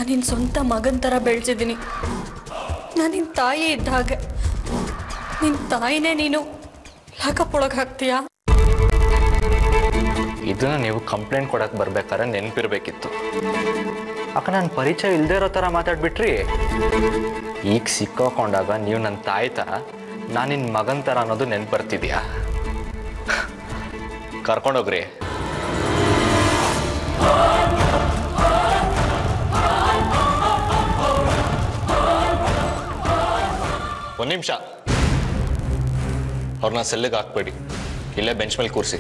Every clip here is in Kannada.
ನಾನು ನಿನ್ನ ಸ್ವಂತ ಮಗನ ಥರ ಬೆಳೆಸಿದ್ದೀನಿ ನಾನು ನಿನ್ನ ತಾಯಿ ಇದ್ದ ಹಾಗೆ ನಿನ್ನ ತಾಯಿನೇ ನೀನು ಲಾಕಪ್ಪೊಳಗೆ ಹಾಕ್ತೀಯಾ ಇದನ್ನ ನೀವು ಕಂಪ್ಲೇಂಟ್ ಕೊಡಕ್ಕೆ ಬರ್ಬೇಕಾದ್ರೆ ನೆನಪಿರ್ಬೇಕಿತ್ತು ಅಕ್ಕ ನಾನು ಪರಿಚಯ ಇಲ್ಲದೆ ಇರೋ ಥರ ಮಾತಾಡ್ಬಿಟ್ರಿ ಈಗ ಸಿಕ್ಕಾಕೊಂಡಾಗ ನೀವು ನನ್ನ ತಾಯಿ ಥರ ನಾನು ನಿನ್ನ ಮಗನ ಥರ ಅನ್ನೋದು ನೆನ್ಪು ಬರ್ತಿದ್ಯಾ ಕರ್ಕೊಂಡೋಗ್ರಿ ಒಂದು ನಿಮಿಷ ಅವ್ರನ್ನ ಸೆಲ್ಲಿಗೆ ಹಾಕ್ಬೇಡಿ ಇಲ್ಲೇ ಬೆಂಚ್ ಮೇಲೆ ಕೂರಿಸಿ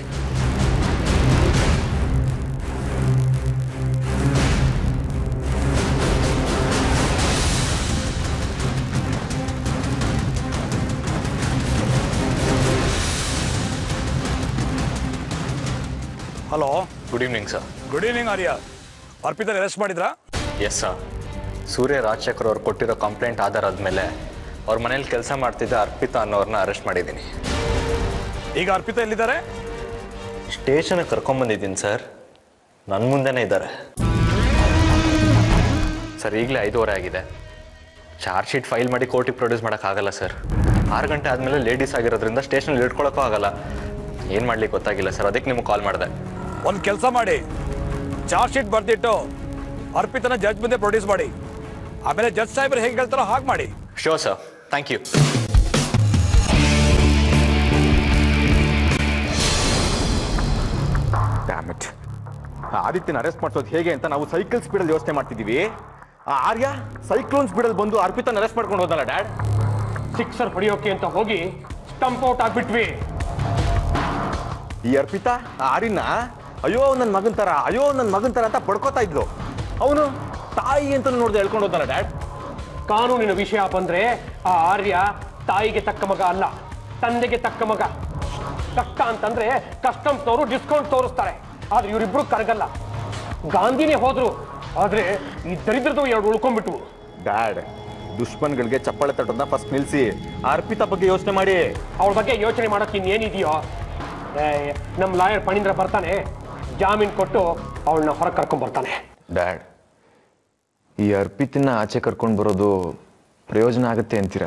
hello good evening sir good evening Arya ಅರ್ಪಿತನ ಅರೆಸ್ಟ್ ಮಾಡಿದ್ರಾ ಎಸ್ ಸರ್ ಸೂರ್ಯ ರಾಜಶೇಖರ್ ಅವ್ರು ಕೊಟ್ಟಿರೋ ಕಂಪ್ಲೇಂಟ್ ಆಧಾರದ ಮೇಲೆ ಅವ್ರ ಮನೇಲಿ ಕೆಲಸ ಮಾಡ್ತಿದ್ದ ಅರ್ಪಿತಾ ಅನ್ನೋರ್ನ ಅರೆಸ್ಟ್ ಮಾಡಿದ್ದೀನಿ ಈಗ ಅರ್ಪಿತ ಎಲ್ಲಿದ್ದಾರೆ ಸ್ಟೇಷನ್ಗೆ ಕರ್ಕೊಂಬಂದಿದ್ದೀನಿ ಸರ್ ನನ್ನ ಮುಂದೆನೇ ಇದ್ದಾರೆ ಸರ್ ಈಗಲೇ ಐದೂವರೆ ಆಗಿದೆ ಚಾರ್ಜ್ ಶೀಟ್ ಫೈಲ್ ಮಾಡಿ ಕೋರ್ಟಿಗೆ ಪ್ರೊಡ್ಯೂಸ್ ಮಾಡೋಕ್ಕಾಗಲ್ಲ ಸರ್ ಆರು ಗಂಟೆ ಆದಮೇಲೆ ಲೇಡೀಸ್ ಆಗಿರೋದ್ರಿಂದ ಸ್ಟೇಷನಲ್ಲಿ ಇಟ್ಕೊಳ್ಳೋಕ್ಕೂ ಆಗಲ್ಲ ಏನು ಮಾಡ್ಲಿಕ್ಕೆ ಗೊತ್ತಾಗಿಲ್ಲ ಸರ್ ಅದಕ್ಕೆ ನಿಮ್ಗೆ ಕಾಲ್ ಮಾಡಿದೆ ಒಂದು ಕೆಲಸ ಮಾಡಿ ಚಾರ್ಜ್ ಶೀಟ್ ಬರ್ದಿಟ್ಟು ಅರ್ಪಿತನ ಜಡ್ಜ್ ಮುಂದೆ ಪ್ರೊಡ್ಯೂಸ್ ಮಾಡಿ ಆಮೇಲೆ ಜಡ್ಜ್ ಸಾಹೇಬ್ರು ಹೇಗೆ ಹೇಳ್ತಾರೋ ಹಾಗೆ ಮಾಡಿ sure sir thank you damn it ಆದಿತ್ಯನ ಅರೆಸ್ಟ್ ಮಾಡಿಸೋದು ಹೇಗೆ ಅಂತ ನಾವು ಸೈಕಲ್ ಸ್ಪೀಡಲ್ಲಿ ಯೋಚನೆ ಮಾಡ್ತಿದ್ದೀವಿ ಆ ಆರ್ಯ ಸೈಕ್ಲೋನ್ ಸ್ಪೀಡಲ್ಲಿ ಬಂದು ಅರ್ಪಿತನ ಅರೆಸ್ಟ್ ಮಾಡ್ಕೊಂಡು ಹೋದಲ್ಲ ಡ್ಯಾಡ್ ಸಿಕ್ಸರ್ ಹೊಡಿಯೋಕೆ ಅಂತ ಹೋಗಿ ಸ್ಟಂಪ್ ಔಟ್ ಆಗ್ಬಿಟ್ವಿ ಈ ಅರ್ಪಿತಾ ಆ ಆರ್ಯನ ಅಯ್ಯೋ ನನ್ನ ಮಗನ್ ತರ ಅಯ್ಯೋ ನನ್ನ ಮಗನ್ ತರ ಅಂತ ಪಡ್ಕೋತಾ ಇದ್ಲು ಅವನು ತಾಯಿ ಅಂತ ನೋಡ್ದೆ ಹೇಳ್ಕೊಂಡು ಹೋದಲ್ಲ ಡ್ಯಾಡ್ ಕಾನೂನಿನ ವಿಷಯ ಬಂದ್ರೆ ಆ ಆರ್ಯ ತಾಯಿಗೆ ತಕ್ಕ ಮಗ ಅಲ್ಲ ತಂದೆಗೆ ತಕ್ಕ ಮಗ ಕಷ್ಟ ಅಂತಂದ್ರೆ ಕಸ್ಟಮ್ಸ್ನವರು ಡಿಸ್ಕೌಂಟ್ ತೋರಿಸ್ತಾರೆ ಆದ್ರೆ ಇವರಿಬ್ರು ಕರಗಲ್ಲ ಗಾಂಧಿನೇ ಹೋದ್ರು ಆದ್ರೆ ಈ ದರಿದ್ರದು ಎರಡು ಉಳ್ಕೊಂಡ್ಬಿಟ್ವು ಡ್ಯಾಡ್ ದುಶ್ಮನ್ಗಳಿಗೆ ಚಪ್ಪಾಳೆ ತಟ್ಟೋದನ್ನ ಫಸ್ಟ್ ನಿಲ್ಸಿ ಆ ಅರ್ಪಿತಾ ಬಗ್ಗೆ ಯೋಚನೆ ಮಾಡಿ ಅವಳ ಬಗ್ಗೆ ಯೋಚನೆ ಮಾಡಕ್ ಇನ್ನೇನಿದೆಯೋ ಏ, ನಮ್ ಲಾಯರ್ ಪಣೀಂದ್ರ ಬರ್ತಾನೆ ಜಾಮೀನ್ ಕೊಟ್ಟು ಅವಳನ್ನ ಹೊರಗೆ ಕರ್ಕೊಂಡ್ ಬರ್ತಾನೆ ಡ್ಯಾಡ್ ಈ ಅರ್ಪಿತನ್ನ ಆಚೆ ಕರ್ಕೊಂಡು ಬರೋದು ಪ್ರಯೋಜನ ಆಗುತ್ತೆ ಅಂತೀರಾ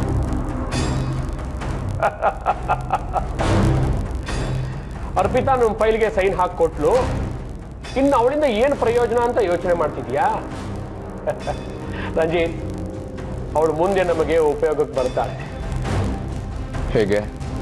ಅರ್ಪಿತಾ ನಮ್ಮ ಫೈಲ್ಗೆ ಸೈನ್ ಹಾಕಿ ಕೊಟ್ಲು ಇನ್ನು ಅವಳಿಂದ ಏನು ಪ್ರಯೋಜನ ಅಂತ ಯೋಚನೆ ಮಾಡ್ತಿದ್ಯಾ ರಂಜಿತ್ ಅವಳು ಮುಂದೆ ನಮಗೆ ಉಪಯೋಗಕ್ಕೆ ಬರ್ತಾಳೆ ಹೇಗೆ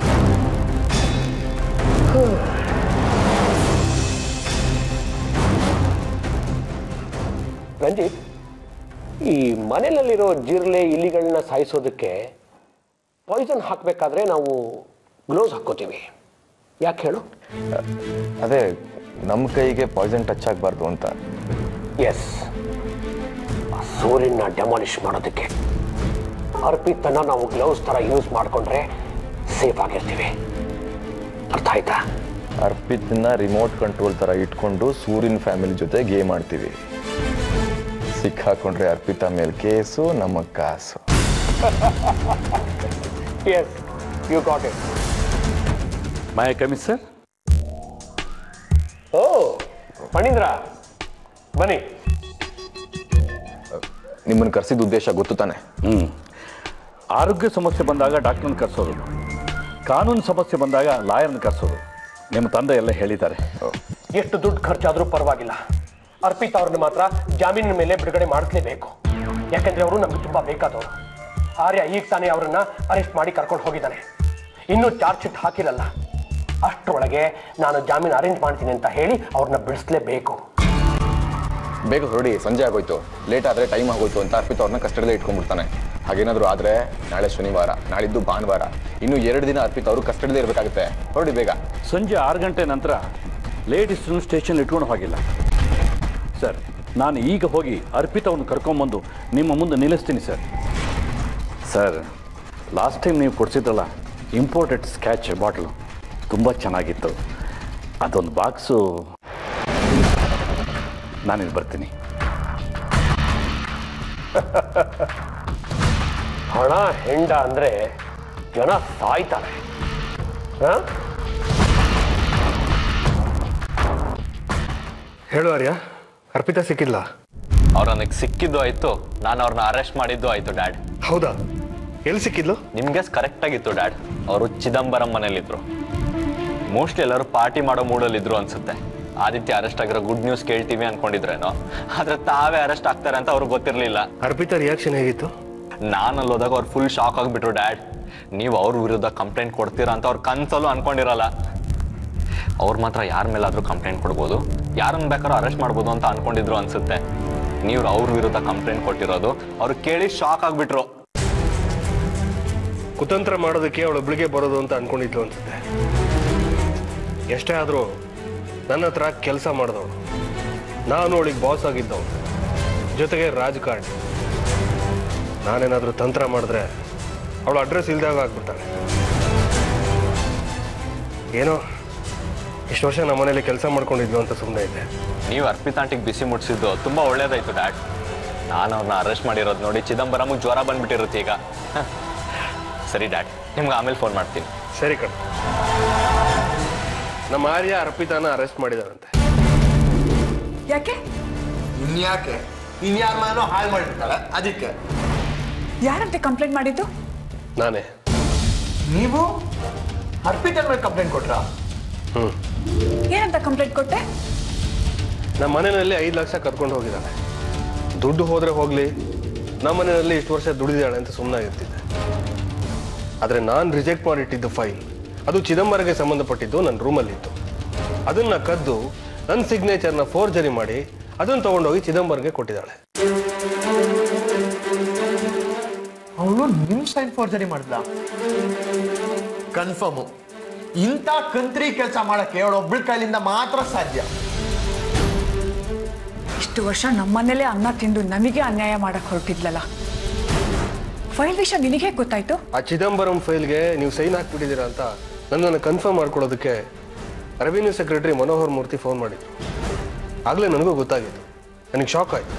ರಂಜಿತ್ ಈ ಮನೆಯಲ್ಲಿರೋ ಜಿರ್ಲೆ ಇಲಿಗಳನ್ನ ಸಾಯಿಸೋದಕ್ಕೆ ಪಾಯ್ಸನ್ ಹಾಕಬೇಕಾದ್ರೆ ನಾವು ಗ್ಲೌಸ್ ಹಾಕ್ಕೋತೀವಿ ಯಾಕೆ ಹೇಳು ಅದೇ ನಮ್ಮ ಕೈಗೆ ಪಾಯ್ಸನ್ ಟಚ್ ಆಗಬಾರ್ದು ಅಂತ ಎಸ್ ಸೂರ್ಯನ ಡೆಮಾಲಿಷ್ ಮಾಡೋದಕ್ಕೆ ಅರ್ಪಿತನ ನಾವು ಗ್ಲೌಸ್ ಥರ ಯೂಸ್ ಮಾಡಿಕೊಂಡ್ರೆ ಸೇಫ್ ಆಗಿರ್ತೀವಿ ಅರ್ಥ ಆಯ್ತಾ ಅರ್ಪಿತನ್ನ ರಿಮೋಟ್ ಕಂಟ್ರೋಲ್ ಥರ ಇಟ್ಕೊಂಡು ಸೂರ್ಯನ ಫ್ಯಾಮಿಲಿ ಜೊತೆ ಗೇಮ್ ಆಡ್ತೀವಿ ಸಿಕ್ಕಾಕೊಂಡ್ರೆ ಅರ್ಪಿತಾ ಮೇಲೆ ಕೇಸು ನಮ್ಮ ಕಾಸು yes you got it my commish sir ಓ ಪಣೀಂದ್ರ ಬನ್ನಿ ನಿಮ್ಮನ್ನು ಕರೆಸಿದ ಉದ್ದೇಶ ಗೊತ್ತು ತಾನೆ ಹ್ಮ್ ಆರೋಗ್ಯ ಸಮಸ್ಯೆ ಬಂದಾಗ ಡಾಕ್ಟರ್ನ ಕರೆಸೋದು ಕಾನೂನು ಸಮಸ್ಯೆ ಬಂದಾಗ ಲಾಯರ್ನ ಕರೆಸೋದು ನಿಮ್ಮ ತಂದೆ ಎಲ್ಲ ಹೇಳಿದ್ದಾರೆ ಎಷ್ಟು ದುಡ್ಡು ಖರ್ಚಾದ್ರೂ ಪರವಾಗಿಲ್ಲ ಅರ್ಪಿತ್ ಅವ್ರನ್ನ ಮಾತ್ರ ಜಾಮೀನಿನ ಮೇಲೆ ಬಿಡುಗಡೆ ಮಾಡಿಸ್ಲೇಬೇಕು ಯಾಕಂದ್ರೆ ಅವರು ನಮ್ಗೆ ತುಂಬಾ ಬೇಕಾದವರು ಆರ್ಯ ಈಗ ತಾನೇ ಅವರನ್ನ ಅರೆಸ್ಟ್ ಮಾಡಿ ಕರ್ಕೊಂಡು ಹೋಗಿದ್ದಾನೆ ಇನ್ನೂ ಚಾರ್ಜ್ ಶೀಟ್ ಹಾಕಿರಲ್ಲ ಅಷ್ಟರೊಳಗೆ ನಾನು ಜಾಮೀನು ಅರೇಂಜ್ ಮಾಡ್ತೀನಿ ಅಂತ ಹೇಳಿ ಅವ್ರನ್ನ ಬಿಡಿಸ್ಲೇಬೇಕು ಬೇಗ ಹೊರಡಿ ಸಂಜೆ ಆಗೋಯ್ತು ಲೇಟ್ ಆದರೆ ಟೈಮ್ ಆಗೋಯ್ತು ಅಂತ ಅರ್ಪಿತಾ ಅವ್ರನ್ನ ಕಸ್ಟಡಿಯಲ್ಲೇ ಇಟ್ಕೊಂಡ್ಬಿಡ್ತಾನೆ ಹಾಗೇನಾದರೂ ಆದರೆ ನಾಳೆ ಶನಿವಾರ ನಾಳಿದ್ದು ಭಾನುವಾರ ಇನ್ನು ಎರಡು ದಿನ ಅರ್ಪಿತಾ ಅವರು ಕಸ್ಟಡಿಯಲ್ಲೇ ಇರಬೇಕಾಗುತ್ತೆ ಹೊರಡಿ ಬೇಗ ಸಂಜೆ ಆರು ಗಂಟೆ ನಂತರ ಲೇಡೀಸ್ನ ಸ್ಟೇಷನ್ ಇಟ್ಕೊಂಡು ಹೋಗಿಲ್ಲ ಸರ್ ನಾನು ಈಗ ಹೋಗಿ ಅರ್ಪಿತವನ್ನು ಕರ್ಕೊಂಬಂದು ನಿಮ್ಮ ಮುಂದೆ ನಿಲ್ಲಿಸ್ತೀನಿ ಸರ್ ಸರ್ ಲಾಸ್ಟ್ ಟೈಮ್ ನೀವು ಕೊಡಿಸಿದ್ರಲ್ಲ ಇಂಪೋರ್ಟೆಡ್ ಸ್ಕ್ಯಾಚ್ ಬಾಟ್ಲು ತುಂಬ ಚೆನ್ನಾಗಿತ್ತು ಅದೊಂದು ಬಾಕ್ಸು ನಾನಿಲ್ಲಿ ಬರ್ತೀನಿ ಹಣ ಹೆಂಡ ಅಂದ್ರೆ ಜನ ಸಾಯ್ತಾರೆ ಹಾ ಹೇಳು ಆರ್ಯ ಅರ್ಪಿತಾ ಸಿಕ್ಕಿಲ್ಲ ಅವ್ರು ನನಗೆ ಸಿಕ್ಕಿದ್ದು ಆಯ್ತು ನಾನು ಅವ್ರನ್ನ ಅರೆಸ್ಟ್ ಮಾಡಿದ್ದು ಆಯ್ತು ಡ್ಯಾಡ್ ಹೌದಾ ಎಲ್ಲಿ ಸಿಕ್ಕಿದ್ಲು ನಿಮ್ಗೆ ಕರೆಕ್ಟ್ ಆಗಿತ್ತು ಡ್ಯಾಡ್ ಅವರು ಚಿದಂಬರಂ ಮನೇಲಿದ್ರು ಮೋಸ್ಟ್ಲಿ ಎಲ್ಲರೂ ಪಾರ್ಟಿ ಮಾಡೋ ಮೂಡಲ್ಲಿದ್ರು ಅನ್ಸುತ್ತೆ ಆದಿತ್ಯ ಅರೆಸ್ಟ್ ಆಗಿರೋ ಗುಡ್ ನ್ಯೂಸ್ ಕೇಳ್ತೀವಿ ಅನ್ಕೊಂಡಿದ್ರೇನೋ ಆದ್ರೆ ತಾವೇ ಅರೆಸ್ಟ್ ಆಗ್ತಾರೆ ಅಂತ ಅವ್ರಿಗೆ ಗೊತ್ತಿರ್ಲಿಲ್ಲ ಅರ್ಪಿತಾ ರಿಯಾಕ್ಷನ್ ಹೇಗಿತ್ತು ನಾನು ಅಲ್ಲಿ ಹೋದಾಗ ಅವ್ರು ಫುಲ್ ಶಾಕ್ ಆಗಿಬಿಟ್ರು ಡ್ಯಾಡ್ ನೀವು ಅವ್ರ ವಿರುದ್ಧ ಕಂಪ್ಲೇಂಟ್ ಕೊಡ್ತೀರಾ ಅಂತ ಅವ್ರು ಕನ್ಸಲ್ಲೂ ಅನ್ಕೊಂಡಿರಲ್ಲ ಅವ್ರು ಮಾತ್ರ ಯಾರ ಮೇಲಾದ್ರೂ ಕಂಪ್ಲೇಂಟ್ ಕೊಡ್ಬೋದು ಯಾರನ್ನ ಬೇಕಾದ್ರೂ ಅರೆಸ್ಟ್ ಮಾಡ್ಬೋದು ಅಂತ ಅನ್ಕೊಂಡಿದ್ರು ಅನ್ಸುತ್ತೆ ನೀವು ಅವ್ರ ವಿರುದ್ಧ ಕಂಪ್ಲೇಂಟ್ ಕೊಟ್ಟಿರೋದು ಅವ್ರು ಕೇಳಿ ಶಾಕ್ ಆಗ್ಬಿಟ್ರು ಕುತಂತ್ರ ಮಾಡೋದಕ್ಕೆ ಅವಳೊಬ್ಳಿಗೆ ಬರೋದು ಅಂತ ಅನ್ಕೊಂಡಿದ್ಲು ಅನ್ಸುತ್ತೆ ಎಷ್ಟೇ ಆದರೂ ನನ್ನ ಹತ್ರ ಕೆಲಸ ಮಾಡಿದವಳು ನಾನು ಅವಳಿಗೆ ಬಾಸ್ ಆಗಿದ್ದವಳು ಜೊತೆಗೆ ರಾಜಕಾರಣಿ ನಾನೇನಾದರೂ ತಂತ್ರ ಮಾಡಿದ್ರೆ ಅವಳು ಅಡ್ರೆಸ್ ಇಲ್ದಾಗ ಆಗ್ಬಿಡ್ತಾಳೆ ಏನೋ ಇಷ್ಟು ವರ್ಷ ನಮ್ಮ ಮನೇಲಿ ಕೆಲಸ ಮಾಡ್ಕೊಂಡಿದ್ಲು ಅಂತ ಸುಮ್ಮನೆ ಇದ್ದೆ ನೀವು ಅರ್ಪಿತಾಂಟಿಗೆ ಬಿಸಿ ಮುಟ್ಸಿದ್ದು ತುಂಬಾ ಒಳ್ಳೇದಾಯ್ತು ಡ್ಯಾಡ್ ನಾನು ಅವ್ರನ್ನ ಅರೆಸ್ಟ್ ಮಾಡಿರೋದು ನೋಡಿ ಚಿದಂಬರಮ್ಗೆ ಜ್ವರ ಬಂದ್ಬಿಟ್ಟಿರುತ್ತೆ ಈಗ ಸರಿ ಡ್ಯಾಡ್ ನಿಮ್ಗೆ ಆಮೇಲೆ ಫೋನ್ ಮಾಡ್ತೀನಿ ಸರಿ ಕಣ ನಮ್ಮ ಆರ್ಯ ಅರ್ಪಿತಾನ ಅರೆಸ್ಟ್ ಮಾಡಿದಾರಂತೆ ಯಾಕೆ ಇನ್ಯಾಕೆ ಇನ್ಯಾರ ಮನೋ ಹಾಳು ಮಾಡಿರ್ತಾಳೆ ಅದಕ್ಕೆ ಯಾರಂತೆ ಕಂಪ್ಲೇಂಟ್ ಮಾಡಿದ್ದು ನಾನೇ ನೀವು ಅರ್ಪಿತನ ಮೇಲೆ ಕಂಪ್ಲೇಂಟ್ ಕೊಟ್ರಾ ಹ್ಞೂ ಏನಂತ ಕಂಪ್ಲೇಂಟ್ ಕೊಟ್ಟೆ ನಮ್ಮ ಮನೆಯಲ್ಲಿ ಐದು ಲಕ್ಷ ಕರ್ಕೊಂಡು ಹೋಗಿದ್ದಾಳೆ ದುಡ್ಡು ಹೋದ್ರೆ ಹೋಗ್ಲಿ ನಮ್ಮ ಮನೆಯಲ್ಲಿ ಇಷ್ಟು ವರ್ಷ ದುಡಿದಾಳೆ ಅಂತ ಸುಮ್ಮನಾಗಿರ್ತಿದ್ದೆ ಆದರೆ ನಾನು ರಿಜೆಕ್ಟ್ ಮಾಡಿಟ್ಟಿದ್ದು ಫೈಲ್ ಅದು ಚಿದಂಬರಗೆ ಸಂಬಂಧಪಟ್ಟಿದ್ದು ನನ್ನ ರೂಮಲ್ಲಿತ್ತು ಅದನ್ನ ಕದ್ದು ನನ್ನ ಸಿಗ್ನೇಚರ್ನ ಫೋರ್ಜರಿ ಮಾಡಿ ಅದನ್ನು ತಗೊಂಡೋಗಿ ಚಿದಂಬರ್ಗೆ ಕೊಟ್ಟಿದ್ದಾಳೆ ಅವಳು ನಿಮ್ ಸೈನ್ ಫೋರ್ಜರಿ ಮಾಡಿದ್ಲ ಕನ್ಫರ್ಮು ಇಂಥ ಕಂತ್ರಿ ಕೆಲಸ ಮಾಡಕ್ಕೆ ಅವಳೊಬ್ಬಳ ಕೈಲಿಂದ ಮಾತ್ರ ಸಾಧ್ಯ ಇಷ್ಟು ವರ್ಷ ನಮ್ಮನೇಲೆ ಅನ್ನ ತಿಂದು ನಮಗೆ ಅನ್ಯಾಯ ಮಾಡಕ್ ಹೊರಟಿದ್ಲಲ್ಲ ಫೈಲ್ ವಿಷಯ ನಿನಗೆ ಗೊತ್ತಾಯ್ತು ಆ ಚಿದಂಬರಂ ಫೈಲ್ಗೆ ನೀವು ಸೈನ್ ಹಾಕ್ಬಿಟ್ಟಿದ್ದೀರಾ ಅಂತ ನನ್ನನ್ನು ಕನ್ಫರ್ಮ್ ಮಾಡ್ಕೊಳ್ಳೋದಕ್ಕೆ revenue secretary Manohar Murthy phone ಮಾಡಿದ್ರು ಆಗಲೇ ನನಗೂ ಗೊತ್ತಾಗಿತ್ತು ನನಗೆ ಶಾಕ್ ಆಯಿತು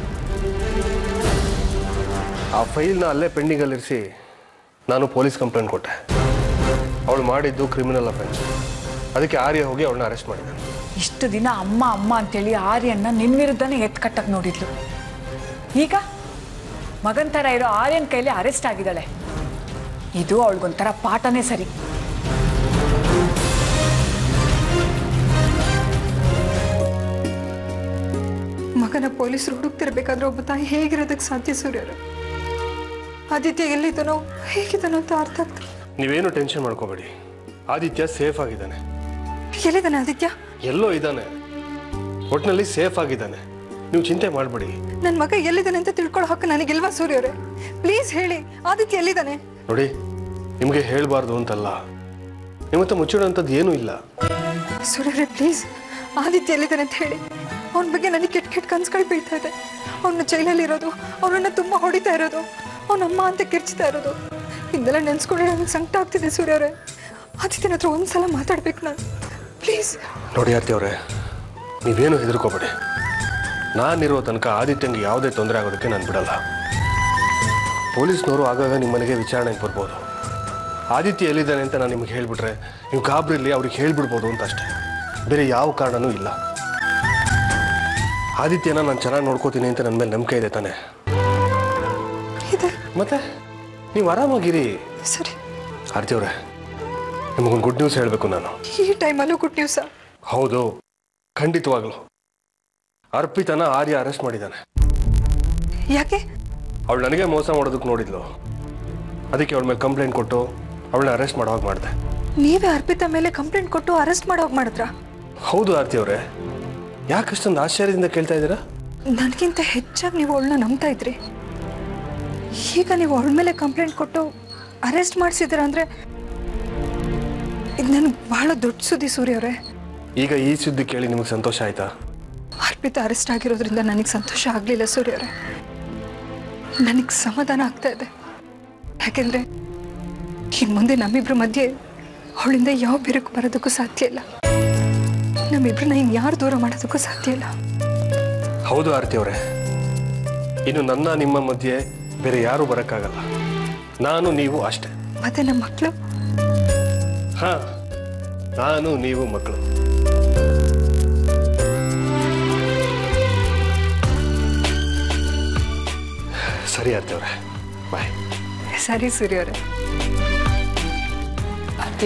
ಆ ಫೈಲ್ನ ಅಲ್ಲೇ ಪೆಂಡಿಂಗಲ್ಲಿರಿಸಿ ನಾನು ಪೊಲೀಸ್ ಕಂಪ್ಲೇಂಟ್ ಕೊಟ್ಟೆ ಅವಳು ಮಾಡಿದ್ದು ಕ್ರಿಮಿನಲ್ ಅಫೆನ್ಸ್ ಅದಕ್ಕೆ ಆರ್ಯ ಹೋಗಿ ಅವಳನ್ನ ಅರೆಸ್ಟ್ ಮಾಡಿದ್ದಾನೆ ಇಷ್ಟು ದಿನ ಅಮ್ಮ ಅಮ್ಮ ಅಂತೇಳಿ ಆರ್ಯನ್ನ ನಿನ್ ವಿರುದ್ಧನೇ ಎತ್ಕಟ್ಟಕ್ ನೋಡಿದ್ಲು ಈಗ ಮಗನ್ ಥರ ಇರೋ ಆರ್ಯನ್ ಕೈಲಿ ಅರೆಸ್ಟ್ ಆಗಿದ್ದಾಳೆ ಇದು ಅವಳಿಗೊಂಥರ ಪಾಠನೇ ಸರಿ ಮಗನ ಪೊಲೀಸರು ಹುಡುಕ್ತಿರ್ಬೇಕಾದ್ರೆ ಒಬ್ಬ ತಾಯಿ ಹೇಗಿರೋದಕ್ಕೆ ಸಾಧ್ಯ ಸೂರ್ಯರು ಆದಿತ್ಯ ಎಲ್ಲಿದ್ದಾನೋ ಹೇಗಿದ್ದಾನೋ ಅಂತ ಅರ್ಥ ಆಗ್ತದೆ ನೀವೇನು ಟೆನ್ಷನ್ ಮಾಡ್ಕೋಬೇಡಿ ಆದಿತ್ಯ ಸೇಫ್ ಆಗಿದ್ದಾನೆ ಎಲ್ಲಿದ್ದಾನೆ ಆದಿತ್ಯ ಎಲ್ಲೋ ಇದ್ದಾನೆ ಒಟ್ಟಿನಲ್ಲಿ ಸೇಫ್ ಆಗಿದ್ದಾನೆ ನೀವು ಚಿಂತೆ ಮಾಡಬೇಡಿ ನನ್ನ ಮಗ ಎಲ್ಲಿದ್ದಾನೆ ಅಂತ ತಿಳ್ಕೊಳ್ಳೋ ಹಕ್ಕು ನನಗಿಲ್ವಾ ಸೂರ್ಯವ್ರೆ ಪ್ಲೀಸ್ ಹೇಳಿ ಆದಿತ್ಯ ಎಲ್ಲಿದ್ದಾನೆ ನೋಡಿ ನಿಮಗೆ ಹೇಳಬಾರ್ದು ಅಂತಲ್ಲ ನಿಮ್ಮತ್ತ ಮುಚ್ಚಿಡೋಂಥದ್ದು ಏನೂ ಇಲ್ಲ ಸೂರ್ಯವ್ರೆ ಪ್ಲೀಸ್ ಆದಿತ್ಯ ಎಲ್ಲಿದ್ದಾನೆ ಅಂತ ಹೇಳಿ ಅವನ ಬಗ್ಗೆ ನನಗೆ ಕೆಟ್ಟ ಕೆಟ್ಟ ಕನ್ಸುಗಳು ಬೀಳ್ತಾ ಇದೆ ಅವನ ಜೈಲಲ್ಲಿ ಇರೋದು ಅವನನ್ನ ತುಂಬ ಹೊಡಿತಾ ಇರೋದು ಅವನ ಅಮ್ಮ ಅಂತ ಕಿರ್ಚ್ತಾ ಇರೋದು ಇದೆಲ್ಲ ನೆನ್ಸ್ಕೊಂಡ್ರೆ ನನಗೆ ಸಂಕಟ ಆಗ್ತಿದೆ ಸೂರ್ಯವ್ರೆ ಆದಿತ್ಯನ ಹತ್ರ ಒಂದ್ಸಲ ಮಾತಾಡ್ಬೇಕು ನಾನು ಪ್ಲೀಸ್ ನೋಡಿ ಆರ್ತಿ ಅವರೇ ನೀವೇನು ಹೆದರ್ಕೋಬೇಡಿ ನಾನಿರೋ ತನಕ ಆದಿತ್ಯಂಗೆ ಯಾವುದೇ ತೊಂದರೆ ಆಗೋದಕ್ಕೆ ನಾನು ಬಿಡಲ್ಲ ಪೊಲೀಸ್ನವರು ಆಗಾಗ ನಿಮ್ಮ ಮನೆಗೆ ವಿಚಾರಣೆಗೆ ಬರ್ಬೋದು ಆದಿತ್ಯ ಎಲ್ಲಿದ್ದಾನೆ ಅಂತ ನಾನು ನಿಮ್ಗೆ ಹೇಳಿಬಿಟ್ರೆ ನೀವು ಗಾಬರಿಲಿ ಅವ್ರಿಗೆ ಹೇಳಿಬಿಡ್ಬೋದು ಅಂತ ಅಷ್ಟೇ ಬೇರೆ ಯಾವ ಕಾರಣನೂ ಇಲ್ಲ ಆದಿತ್ಯನ ನಾನು ಚೆನ್ನಾಗಿ ನೋಡ್ಕೋತೀನಿ ಅಂತ ನನ್ನ ಮೇಲೆ ನಂಬಿಕೆ ಇದೆ ತಾನೆ ಇದೆ ಮತ್ತೆ ನೀವು ಆರಾಮಾಗಿರಿ ಸರಿ ಆರ್ತಿ ಅವರೇ ನಿಮಗೊಂದು ಗುಡ್ ನ್ಯೂಸ್ ಹೇಳಬೇಕು ನಾನು ಈ ಟೈಮಲ್ಲೂ ಗುಡ್ ನ್ಯೂಸ ಹೌದು ಖಂಡಿತವಾಗ್ಲು ಅರ್ಪಿತನ ಆರ್ಯ ಅರೆಸ್ಟ್ ಮಾಡಿದ್ದಾನೆ ಯಾಕೆ ಅವಳು ನನಗೆ ಮೋಸ ಮಾಡೋದಕ್ಕೆ ನೋಡಿದ್ಲು ಅದಕ್ಕೆ ಅವಳ ಮೇಲೆ ಕಂಪ್ಲೇಂಟ್ ಕೊಟ್ಟು ಅವಳನ್ನ ಅರೆಸ್ಟ್ ಮಾಡೋವಾಗ ಮಾಡಿದೆ ನೀವೇ ಅರ್ಪಿತಾ ಮೇಲೆ ಕಂಪ್ಲೇಂಟ್ ಕೊಟ್ಟು ಅರೆಸ್ಟ್ ಮಾಡೋಗಿ ಮಾಡಿದ್ರಾ ಹೌದು ಆರ್ತಿ ಅವರೇ ಯಾಕಷ್ಟೊಂದು ಆಶ್ಚರ್ಯದಿಂದ ಕೇಳ್ತಾ ಇದ್ದೀರಾ ನನಗಿಂತ ಹೆಚ್ಚಾಗಿ ನೀವು ಅವಳನ್ನ ನಂಬ್ತಾ ಇದ್ರಿ ಈಗ ನೀವು ಅವಳ ಮೇಲೆ ಕಂಪ್ಲೇಂಟ್ ಕೊಟ್ಟು ಅರೆಸ್ಟ್ ಮಾಡಿಸಿದ್ದೀರ ಅಂದರೆ ಇದು ನನಗೆ ಬಹಳ ದೊಡ್ಡ ಸುದ್ದಿ ಸೂರ್ಯ ಅವರೇ ಈಗ ಈ ಸುದ್ದಿ ಕೇಳಿ ನಿಮಗೆ ಸಂತೋಷ ಆಯ್ತಾ ಅರ್ಪಿತಾ ಅರೆಸ್ಟ್ ಆಗಿರೋದ್ರಿಂದ ನನಗೆ ಸಂತೋಷ ಆಗಲಿಲ್ಲ ಸೂರ್ಯ ಅವರೇ ನನಗೆ ಸಮಾಧಾನ ಆಗ್ತಾ ಇದೆ ಯಾಕೆಂದರೆ ಇನ್ನು ಮುಂದೆ ನಮ್ಮಿಬ್ರ ಮಧ್ಯೆ ಅವಳಿಂದ ಯಾವ ಬಿರುಕು ಬರೋದಕ್ಕೂ ಸಾಧ್ಯ ಇಲ್ಲ ನಮ್ಮಿಬ್ರನ್ನ ಇನ್ನು ಯಾರು ದೂರ ಮಾಡೋದಕ್ಕೂ ಸಾಧ್ಯ ಇಲ್ಲ ಹೌದು ಆರ್ತಿ ಅವರೇ ಇನ್ನು ನನ್ನ ನಿಮ್ಮ ಮಧ್ಯೆ ಬೇರೆ ಯಾರೂ ಬರೋಕ್ಕಾಗಲ್ಲ ನಾನು ನೀವು ಅಷ್ಟೇ ಮತ್ತೆ ನಮ್ಮ ಮಕ್ಕಳು ಹಾ ನಾನು ನೀವು ಮಕ್ಕಳು ಸರಿ ಆರ್ತೇವ್ರೆ ಬಾಯ್ ಸರಿ ಸೂರ್ಯ ಅವರೇ ಆರ್ತಿ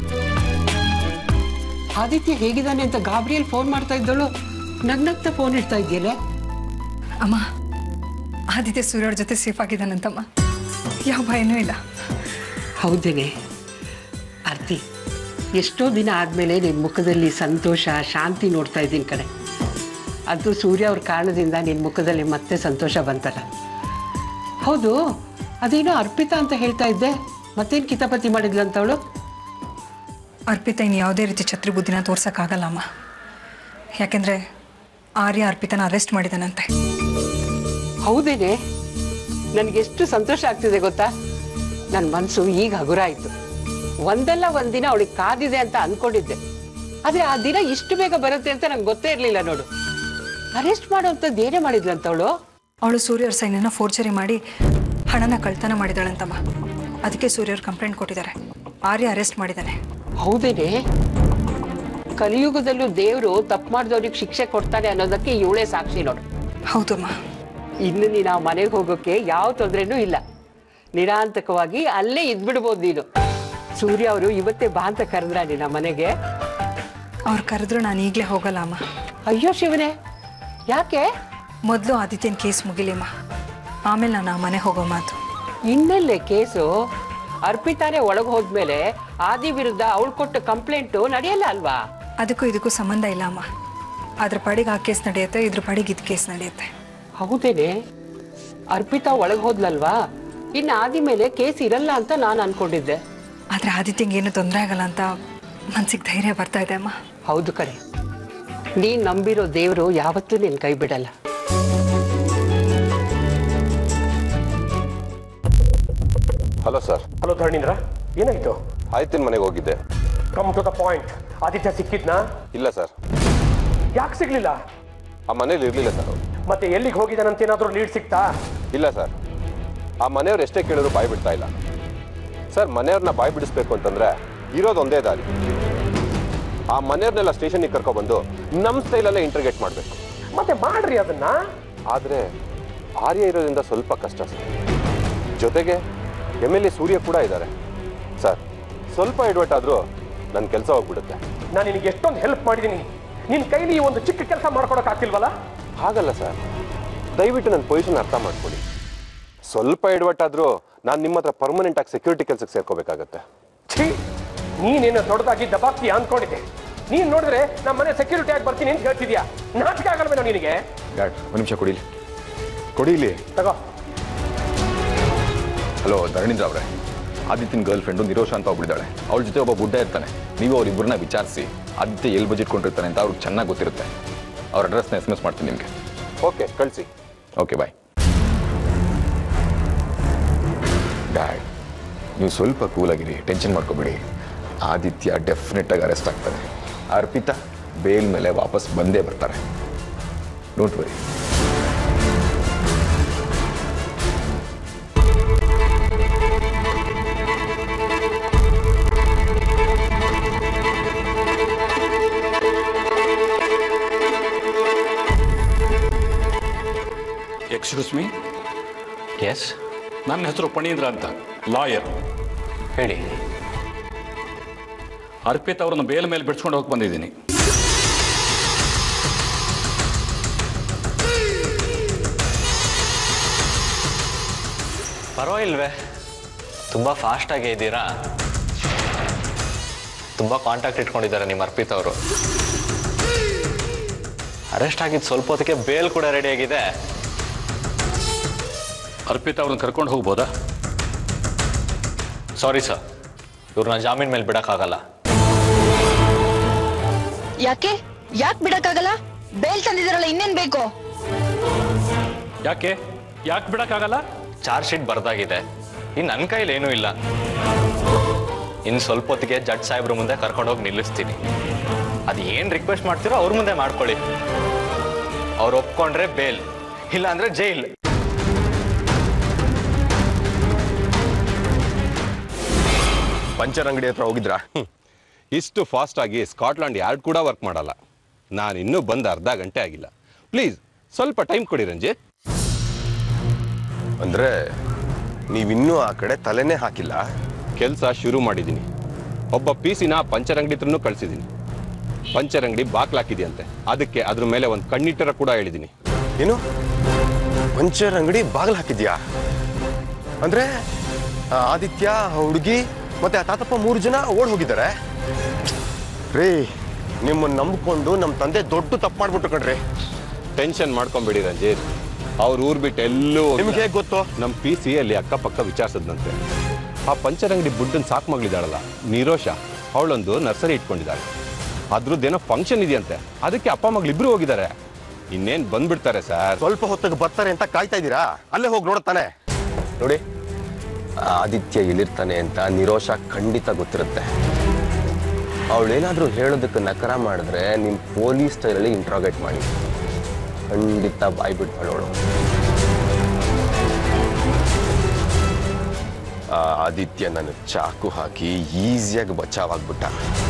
ಆದಿತ್ಯ ಹೇಗಿದ್ದಾನೆ ಅಂತ ಗಾಬ್ರಿಯಲ್ ಫೋನ್ ಮಾಡ್ತಾ ಇದ್ದಳು ನಗ್ನಗ್ತಾ ಫೋನ್ ಇಡ್ತಾ ಇದೆಯಲ್ಲ ಅಮ್ಮ ಆದಿತ್ಯ ಸೂರ್ಯ ಅವ್ರ ಜೊತೆ ಸೇಫ್ ಆಗಿದ್ದಾನಂತಮ್ಮ ಯಾವ ಭಯನೂ ಇಲ್ಲ ಹೌದೇನೆ ಆರ್ತಿ ಎಷ್ಟೋ ದಿನ ಆದಮೇಲೆ ನಿನ್ನ ಮುಖದಲ್ಲಿ ಸಂತೋಷ ಶಾಂತಿ ನೋಡ್ತಾ ಇದ್ದೀನಿ ಕಣೆ ಅದು ಸೂರ್ಯ ಅವ್ರ ಕಾರಣದಿಂದ ನಿನ್ನ ಮುಖದಲ್ಲಿ ಮತ್ತೆ ಸಂತೋಷ ಬಂತಲ್ಲ ಹೌದು ಅದೇನೋ ಅರ್ಪಿತಾ ಅಂತ ಹೇಳ್ತಾ ಇದ್ದೆ ಮತ್ತೇನು ಕಿತಾಪತಿ ಮಾಡಿದ್ಲಂತವಳು ಅರ್ಪಿತಾ ಇನ್ನು ಯಾವುದೇ ರೀತಿ ಛತ್ರಿ ಬುದ್ಧಿನ ತೋರ್ಸೋಕ್ಕಾಗಲ್ಲ ಅಮ್ಮ ಯಾಕೆಂದರೆ ಆರ್ಯ ಅರ್ಪಿತನ ಅರೆಸ್ಟ್ ಮಾಡಿದಾನಂತೆ ಹೌದೇನೆ ನನಗೆಷ್ಟು ಸಂತೋಷ ಆಗ್ತಿದೆ ಗೊತ್ತಾ ನನ್ನ ಮನಸ್ಸು ಈಗ ಹಗುರ ಆಯಿತು ಒಂದಲ್ಲ ಒಂದಿನ ಅವಳಿಗೆ ಕಾದಿದೆ ಅಂತ ಅನ್ಕೊಂಡಿದ್ದೆ ಆದರೆ ಆ ದಿನ ಇಷ್ಟು ಬೇಗ ಬರುತ್ತೆ ಅಂತ ನಂಗೆ ಗೊತ್ತೇ ಇರಲಿಲ್ಲ ನೋಡು ಅರೆಸ್ಟ್ ಮಾಡೋಂಥದ್ದು ಏನೇ ಮಾಡಿದ್ಲಂತವಳು ಅವಳು ಸೂರ್ಯವ್ರ ಸೈನನ್ನ ಫೋರ್ಜರಿ ಮಾಡಿ ಹಣನ ಕಳ್ತನ ಮಾಡಿದಾಳಂತಮ್ಮ ಅದಕ್ಕೆ ಸೂರ್ಯವ್ರು ಕಂಪ್ಲೇಂಟ್ ಕೊಟ್ಟಿದ್ದಾರೆ ಆರ್ಯ ಅರೆಸ್ಟ್ ಮಾಡಿದ್ದಾನೆ ಹೌದೇನೆ ಕಲಿಯುಗದಲ್ಲೂ ದೇವರು ತಪ್ಪು ಮಾಡಿದವ್ರಿಗೆ ಶಿಕ್ಷೆ ಕೊಡ್ತಾನೆ ಅನ್ನೋದಕ್ಕೆ ಇವಳೇ ಸಾಕ್ಷಿ ನೋಡು ಹೌದಮ್ಮ ಇನ್ನು ನೀನು ಆ ಮನೆಗೆ ಹೋಗೋಕೆ ಯಾವ ತೊಂದರೆನೂ ಇಲ್ಲ ನಿರಾಂತಕವಾಗಿ ಅಲ್ಲೇ ಇದ್ಬಿಡ್ಬೋದು ನೀನು ಸೂರ್ಯ ಅವರು ಇವತ್ತೇ ಬಾ ಅಂತ ಕರೆದ್ರ ನಿನ್ನ ಮನೆಗೆ ಅವ್ರು ಕರೆದ್ರು ನಾನು ಈಗಲೇ ಹೋಗಲ್ಲ ಅಮ್ಮ ಅಯ್ಯೋ ಶಿವನೇ ಯಾಕೆ ಮೊದಲು ಆದಿತ್ಯನ ಕೇಸ್ ಮುಗಿಲಿಮ್ಮ ಆಮೇಲೆ ನಾನು ಆ ಮನೆ ಹೋಗೋ ಮಾತು ಇನ್ನೆಲ್ಲೇ ಕೇಸು ಅರ್ಪಿತಾನೆ ಒಳಗೆ ಹೋದ್ಮೇಲೆ ಆದಿ ವಿರುದ್ಧ ಅವಳು ಕೊಟ್ಟ ಕಂಪ್ಲೇಂಟು ನಡೆಯಲ್ಲ ಅಲ್ವಾ ಅದಕ್ಕೂ ಇದಕ್ಕೂ ಸಂಬಂಧ ಇಲ್ಲ ಅಮ್ಮ ಅದ್ರ ಪಾಡಿಗೆ ಆ ಕೇಸ್ ನಡೆಯುತ್ತೆ ಇದ್ರ ಪಾಡಿಗೆ ಇದು ಕೇಸ್ ನಡೆಯುತ್ತೆ ಹೌದೇನೆ ಅರ್ಪಿತಾ ಒಳಗೆ ಹೋದ್ಲಲ್ವಾ ಇನ್ನು ಆದಿ ಮೇಲೆ ಕೇಸ್ ಇರಲ್ಲ ಅಂತ ನಾನು ಅನ್ಕೊಂಡಿದ್ದೆ ಆದರೆ ಆದಿತ್ಯಂಗೆ ಏನು ತೊಂದರೆ ಆಗಲ್ಲ ಅಂತ ಮನ್ಸಿಗೆ ಧೈರ್ಯ ಬರ್ತಾ ಇದೆ ಅಮ್ಮ ಹೌದು ಕಣೆ ನೀನ್ ನಂಬಿರೋ ದೇವರು ಯಾವತ್ತೂ ನಿನ್ ಕೈ ಬಿಡಲ್ಲ ಹಲೋ ಸರ್ ಹಲೋ ಧರ್ಣೀಂದ್ರ ಏನಾಯ್ತು ಆಯ್ತಿನ ಮನೆಗೆ ಹೋಗಿದ್ದೆ come to the point Aditya ಸಿಕ್ಕಿದ್ನಾ ಇಲ್ಲ ಸರ್ ಯಾಕೆ ಸಿಗ್ಲಿಲ್ಲ ಆ ಮನೇಲಿ ಇರಲಿಲ್ಲ ಸರ್ ಅವ್ರು ಮತ್ತೆ ಎಲ್ಲಿಗೆ ಹೋಗಿದ್ದಾನಂತ ಏನಾದ್ರೂ ಲೀಡ್ ಸಿಕ್ತಾ ಇಲ್ಲ ಸರ್ ಆ ಮನೆಯವ್ರು ಎಷ್ಟೇ ಕೇಳಿದ್ರು ಬಾಯಿ ಬಿಡ್ತಾ ಇಲ್ಲ ಸರ್ ಮನೆಯವ್ರನ್ನ ಬಾಯಿ ಬಿಡಿಸ್ಬೇಕು ಅಂತಂದ್ರೆ ಇರೋದು ಒಂದೇ ದಾರಿ ಆ ಮನೆಯವ್ರನ್ನೆಲ್ಲ ಸ್ಟೇಷನ್ಗೆ ಕರ್ಕೊಬಂದು ನಮ್ಮ ಸ್ಟೈಲಲ್ಲೇ ಇಂಟರ್ಗೇಟ್ ಮಾಡಬೇಕು ಮತ್ತೆ ಮಾಡ್ರಿ ಅದನ್ನ ಆದರೆ ಆರ್ಯ ಇರೋದ್ರಿಂದ ಸ್ವಲ್ಪ ಕಷ್ಟ ಸರ್ ಜೊತೆಗೆ ಎಮ್ ಎಲ್ ಎ ಸೂರ್ಯ ಕೂಡ ಇದ್ದಾರೆ ಸರ್ ಸ್ವಲ್ಪ ಎಡವಟ್ ಆದರೂ ನನ್ನ ಕೆಲಸ ಹೋಗ್ಬಿಡುತ್ತೆ ನಾನು ನಿನಗೆ ಎಷ್ಟೊಂದು ಹೆಲ್ಪ್ ಮಾಡಿದ್ದೀನಿ ನಿನ್ ಕೈಲಿ ಈ ಒಂದು ಚಿಕ್ಕ ಕೆಲಸ ಮಾಡ್ಕೊಡಕ್ ಆಗ್ತಿಲ್ವಲ್ಲ ಹಾಗಲ್ಲ ಸರ್ ದಯವಿಟ್ಟು ನನ್ನ ಪೊಸಿಷನ್ ಅರ್ಥ ಮಾಡ್ಕೊಳ್ಳಿ ಸ್ವಲ್ಪ ಎಡವಟ್ಟಾದರೂ ನಾನು ನಿಮ್ಮ ಹತ್ರ ಪರ್ಮನೆಂಟ್ ಆಗಿ ಸೆಕ್ಯೂರಿಟಿ ಕೆಲಸಕ್ಕೆ ಸೇರ್ಕೋಬೇಕಾಗತ್ತೆ ಛೀ ನೀನೇನು ದೊಡ್ಡದಾಗಿ ದಬಾಕ್ತಿ ಅನ್ಕೊಂಡಿದ್ದೆ ನೀನ್ ನೋಡಿದ್ರೆ ನಮ್ಮ ಮನೆ ಸೆಕ್ಯೂರಿಟಿ ಆಗಿ ಬರ್ತೀನಿ ಅಂತ ಹೇಳ್ತಿದ್ಯಾ ನಾಚಿಕೆ ಆಗಲ್ವೇನೋ ನಿನಗೆ ಡ್ಯಾಡ್ ಒಂದು ನಿಮಿಷ ಕೊಡಿಲಿ ಕೊಡಿಲಿ ತಗೋ ಹಲೋ ಧರಣೀಂದ್ರ ಅವರೇ ಆದಿತ್ಯನ ಗರ್ಲ್ ಫ್ರೆಂಡು ನಿರೋಷ ಅಂತ ಒಬ್ಬಳಿದ್ದಾಳೆ ಅವಳ ಜೊತೆ ಒಬ್ಬ ಬುಡ್ಡ ಇರ್ತಾನೆ ನೀವು ಅವ್ರಿಬ್ಬರನ್ನ ವಿಚಾರಿಸಿ ಆದಿತ್ಯ ಎಲ್ಲಿ ಬಜೆಟ್ ಕೊಂಡಿರ್ತಾನೆ ಅಂತ ಅವ್ರಿಗೆ ಚೆನ್ನಾಗಿ ಗೊತ್ತಿರುತ್ತೆ ಅವ್ರ ಅಡ್ರೆಸ್ನ ಎಸ್ ಎಮ್ ಎಸ್ ಮಾಡ್ತೀನಿ ನಿಮಗೆ ಓಕೆ ಕಳಿಸಿ ಓಕೆ ಬಾಯ್ ಡ್ಯಾಡ್ ನೀವು ಸ್ವಲ್ಪ ಕೂಲಾಗಿರಿ ಟೆನ್ಷನ್ ಮಾಡ್ಕೋಬೇಡಿ ಆದಿತ್ಯ ಡೆಫಿನೆಟ್ ಆಗಿ ಅರೆಸ್ಟ್ ಆಗ್ತಾನೆ ಅರ್ಪಿತಾ ಬೇಲ್ ಮೇಲೆ ವಾಪಸ್ ಬಂದೇ ಬರ್ತಾರೆ don't worry excuse me yes ನನ್ನ ಹೆಸರು ಪಣೀಂದ್ರ ಅಂತ ಲಾಯರ್ ಹೇಳಿ ಅರ್ಪಿತ್ ಅವ್ರನ್ನ ಬೇಲ್ ಮೇಲೆ ಬಿಡ್ಸ್ಕೊಂಡು ಹೋಗಿ ಬಂದಿದ್ದೀನಿ ಪರವಾಗಿಲ್ವೇ ತುಂಬ ಫಾಸ್ಟಾಗೇ ಇದ್ದೀರಾ ತುಂಬ ಕಾಂಟ್ಯಾಕ್ಟ್ ಇಟ್ಕೊಂಡಿದ್ದಾರೆ ನಿಮ್ಮ ಅರ್ಪಿತ್ ಅವರು ಅರೆಸ್ಟ್ ಆಗಿದ್ದು ಸ್ವಲ್ಪ ಹೊತ್ತಿಗೆ ಬೇಲ್ ಕೂಡ ರೆಡಿಯಾಗಿದೆ ಅರ್ಪಿತ್ ಅವ್ರನ್ನ ಕರ್ಕೊಂಡು ಹೋಗ್ಬೋದಾ ಸಾರಿ ಸರ್ ಇವ್ರನ್ನ ಜಾಮೀನ್ ಮೇಲೆ ಬಿಡೋಕ್ಕಾಗಲ್ಲ ಯಾಕೆ ಯಾಕೆ ಬಿಡಕ್ಕಾಗಲ್ಲ ಬೇಲ್ ತಂದಿದಾರಲ್ಲ ಇನ್ನೇನ್ ಬೇಕು ಯಾಕೆ ಯಾಕೆ ಬಿಡಕ್ಕಾಗಲ್ಲ ಚಾರ್ಜ್ ಶೀಟ್ ಬರ್ದಾಗಿದೆ ಇನ್ನು ನನ್ನ ಕೈಲಿ ಏನೂ ಇಲ್ಲ ಇನ್ನು ಸ್ವಲ್ಪ ಹೊತ್ತಿಗೆ ಜಡ್ಜ್ ಸಾಹೇಬ್ರ ಮುಂದೆ ಕರ್ಕೊಂಡೋಗಿ ನಿಲ್ಲಿಸ್ತೀನಿ ಅದು ಏನು ರಿಕ್ವೆಸ್ಟ್ ಮಾಡ್ತೀರೋ ಅವ್ರ ಮುಂದೆ ಮಾಡ್ಕೊಳ್ಳಿ ಅವ್ರು ಒಪ್ಕೊಂಡ್ರೆ ಬೇಲ್ ಇಲ್ಲ ಅಂದ್ರೆ ಜೈಲ್ ಪಂಚರ್ ಅಂಗಡಿ ಹತ್ರ ಹೋಗಿದ್ರಾ ಇಷ್ಟು ಫಾಸ್ಟ್ ಆಗಿ ಸ್ಕಾಟ್ಲಾಂಡ್ ಯಾರ್ಡ್ ಕೂಡ ವರ್ಕ್ ಮಾಡಲ್ಲ ನಾನು ಇನ್ನೂ ಬಂದು ಅರ್ಧ ಗಂಟೆ ಆಗಿಲ್ಲ ಪ್ಲೀಸ್ ಸ್ವಲ್ಪ ಟೈಮ್ ಕೊಡಿ ರಂಜಿತ್ ಅಂದ್ರೆ ನೀವಿನ್ನೂ ಆ ಕಡೆ ತಲೆನೇ ಹಾಕಿಲ್ಲ ಕೆಲಸ ಶುರು ಮಾಡಿದ್ದೀನಿ ಒಬ್ಬ ಪೀಸಿನ ಪಂಚರ್ ಅಂಗಡಿ ಹತ್ರನೂ ಕಳಿಸಿದ್ದೀನಿ ಪಂಚರ್ ಅಂಗಡಿ ಬಾಕ್ಲಾಕಿದೆಯಂತೆ ಅದಕ್ಕೆ ಅದ್ರ ಮೇಲೆ ಒಂದು ಕಣ್ಣಿಟ್ಟರ ಕೂಡ ಹೇಳಿದ್ದೀನಿ ಏನು ಪಂಚರ್ ಅಂಗಡಿ ಬಾಗಿಲು ಹಾಕಿದ್ಯಾ ಅಂದ್ರೆ ಆ ಆದಿತ್ಯ ಹುಡುಗಿ ಮತ್ತೆ ಆ ತಾತಪ್ಪ ಮೂರು ಜನ ಓಡ್ ಹೋಗಿದ್ದಾರೆ ರೀ ನಿಮ್ಮನ್ನ ನಂಬ್ಕೊಂಡು ನಮ್ಮ ತಂದೆ ದೊಡ್ಡ ತಪ್ಪು ಮಾಡ್ಬಿಟ್ಟು ಕಣ್ರಿ ಟೆನ್ಷನ್ ಮಾಡ್ಕೊಂಬೇಡಿ ರಂಜಿತ್ ಅವ್ರ ಊರ್ ಬಿಟ್ಟು ಎಲ್ಲೂ ನಿಮ್ಗೆ ಹೇಗೆ ಗೊತ್ತು ನಮ್ಮ ಪಿ ಸಿ ಅಲ್ಲಿ ಅಕ್ಕಪಕ್ಕ ವಿಚಾರಿಸದಂತೆ ಆ ಪಂಚರ್ ಅಂಗಡಿ ಬುಡ್ಡನ್ ಸಾಕು ಮಗಳಿದ್ದಾಳಲ್ಲ ನಿರೋಷ ಅವಳೊಂದು ನರ್ಸರಿ ಇಟ್ಕೊಂಡಿದ್ದಾಳೆ ಅದ್ರದ್ದೇನೋ ಫಂಕ್ಷನ್ ಇದೆಯಂತೆ ಅದಕ್ಕೆ ಅಪ್ಪ ಮಗಳಿಬ್ರು ಹೋಗಿದ್ದಾರೆ ಇನ್ನೇನ್ ಬಂದ್ಬಿಡ್ತಾರೆ ಸರ್ ಸ್ವಲ್ಪ ಹೊತ್ತಿಗೆ ಬರ್ತಾರೆ ಅಂತ ಕಾಯ್ತಾ ಇದ್ದೀರಾ ಅಲ್ಲೇ ಹೋಗಿ ನೋಡುತ್ತಾನೆ ನೋಡಿ ಆ ಆದಿತ್ಯ ಇಳಿರ್ತಾನೆ ಅಂತ ನಿರೋಷ ಖಂಡಿತ ಗೊತ್ತಿರುತ್ತೆ ಅವಳೇನಾದ್ರೂ ಹೇಳೋದಕ್ಕೆ ನಕರ ಮಾಡಿದ್ರೆ ನಿಮ್ ಪೊಲೀಸ್ ಸ್ಟೈಲಲ್ಲಿ ಇಂಟ್ರಾಗೇಟ್ ಮಾಡಿ ಖಂಡಿತ ಬಾಯ್ ಬಿಟ್ಕೊಳ್ಳೋಳು ಆ ಆದಿತ್ಯ ನನ್ನ ಚಾಕು ಹಾಕಿ ಈಸಿಯಾಗಿ ಬಚಾವಾಗ್ಬಿಟ್ಟ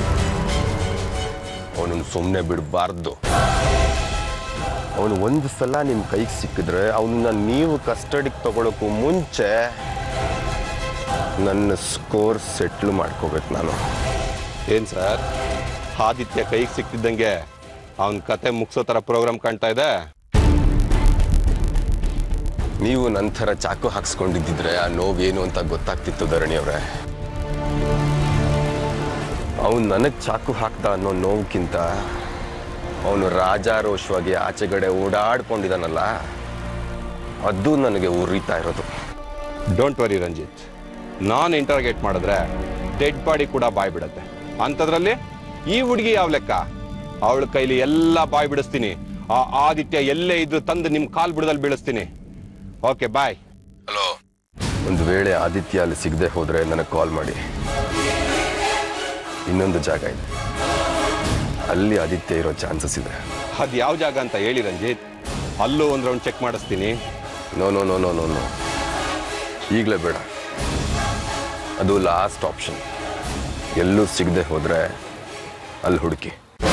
ಅವನನ್ನು ಸುಮ್ಮನೆ ಬಿಡಬಾರ್ದು ಅವನು ಒಂದು ಸಲ ನಿಮ್ಮ ಕೈಗೆ ಸಿಕ್ಕಿದ್ರೆ ಅವನನ್ನ ನೀವು ಕಸ್ಟಡಿಗೆ ತಗೊಳಕ್ಕೂ ಮುಂಚೆ ನನ್ನ ಸ್ಕೋರ್ ಸೆಟ್ಲ್ ಮಾಡ್ಕೋಬೇಕು ನಾನು ಏನ್ ಸರ್ ಆದಿತ್ಯ ಕೈಗೆ ಸಿಕ್ತಿದ್ದಂಗೆ ಅವನ್ ಕತೆ ಮುಗಿಸೋ ತರ ಪ್ರೋಗ್ರಾಮ್ ಕಾಣ್ತಾ ಇದೆ ನೀವು ನನ್ನ ಥರ ಚಾಕು ಹಾಕ್ಸ್ಕೊಂಡಿದ್ದಿದ್ರೆ ಆ ನೋವೇನು ಅಂತ ಗೊತ್ತಾಗ್ತಿತ್ತು ಧರಣಿ ಅವರೇ ಅವನು ನನಗೆ ಚಾಕು ಹಾಕ್ದ ಅನ್ನೋ ನೋವುಕ್ಕಿಂತ ಅವನು ರಾಜಾರೋಷವಾಗಿ ಆಚೆಗಡೆ ಓಡಾಡ್ಕೊಂಡಿದ್ದಾನಲ್ಲ ಅದು ನನಗೆ ಉರಿತಾ ಇರೋದು ಡೋಂಟ್ ವರಿ ರಂಜಿತ್ ನಾನು ಇಂಟರ್ಗೇಟ್ ಮಾಡಿದ್ರೆ ಡೆಡ್ ಬಾಡಿ ಕೂಡ ಬಾಯ್ ಬಿಡತ್ತೆ ಅಂಥದ್ರಲ್ಲಿ ಈ ಹುಡುಗಿ ಯಾವ ಲೆಕ್ಕ ಅವಳ ಕೈಲಿ ಎಲ್ಲ ಬಾಯ್ ಬಿಡಿಸ್ತೀನಿ ಆ ಆದಿತ್ಯ ಎಲ್ಲೇ ಇದ್ರು ತಂದು ನಿಮ್ ಕಾಲ್ ಬಿಡದಲ್ಲಿ ಬೀಳಿಸ್ತೀನಿ ಓಕೆ ಬಾಯ್ ಹಲೋ ಒಂದು ವೇಳೆ ಆದಿತ್ಯ ಅಲ್ಲಿ ಸಿಗದೆ ಹೋದ್ರೆ ನನಗೆ ಕಾಲ್ ಮಾಡಿ ಇನ್ನೊಂದು ಜಾಗ ಇದೆ ಅಲ್ಲಿ ಆದಿತ್ಯ ಇರೋ ಚಾನ್ಸಸ್ ಇದೆ ಅದ್ ಯಾವ ಜಾಗ ಅಂತ ಹೇಳಿ ರಂಜಿತ್ ಅಲ್ಲೂ ಒಂದ್ ರೌಂಡ್ ಚೆಕ್ ಮಾಡಿಸ್ತೀನಿ no no no no no no ಈಗಲೇ ಬೇಡ ಅದು ಲಾಸ್ಟ್ ಆಪ್ಷನ್ ಎಲ್ಲೂ ಸಿಗದೆ ಹೋದ್ರೆ ಅಲ್ಲಿ ಹುಡುಕಿ